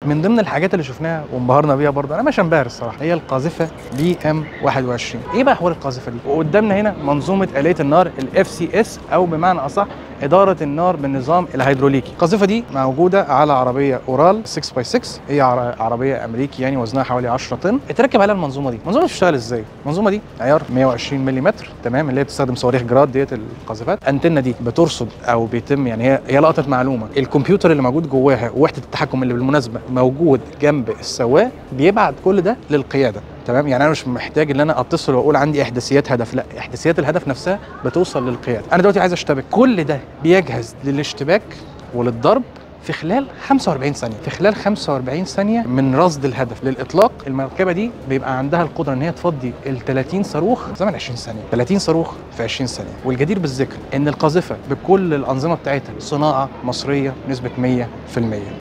من ضمن الحاجات اللي شفناها وانبهرنا بيها برضه انا مش انبهر الصراحه هي القاذفه بي ام 21 ايه بقى حوار القاذفه دي وقدامنا هنا منظومه اليه النار الاف سي اس او بمعنى اصح إدارة النار بالنظام الهيدروليكي القاذفة دي موجودة على عربية أورال 6 باي 6 هي عر- عربية أمريكي يعني وزنها حوالي 10 طن اتركب عليها المنظومة دي المنظومة دي بتشتغل إزاي المنظومة دي عيار 120 ملم تمام اللي هي بتستخدم صواريخ جراد ديت القاذفات الانتنه دي بترصد او بيتم يعني هي هي لقطه معلومه الكمبيوتر اللي موجود جواها ووحده التحكم اللي بالمناسبه موجود جنب السواق بيبعت كل ده للقياده تمام يعني انا مش محتاج ان انا اتصل واقول عندي احداثيات هدف لا احداثيات الهدف نفسها بتوصل للقياده انا دلوقتي عايز اشتبك كل ده بيجهز للاشتباك وللضرب في خلال 45 ثانيه في خلال 45 ثانيه من رصد الهدف للاطلاق المركبه دي بيبقى عندها القدره ان هي تفضي ال 30 صاروخ في زمن 20 ثانيه 30 صاروخ في 20 ثانيه والجدير بالذكر ان القاذفه بكل الانظمه بتاعتها صناعه مصريه نسبه 100%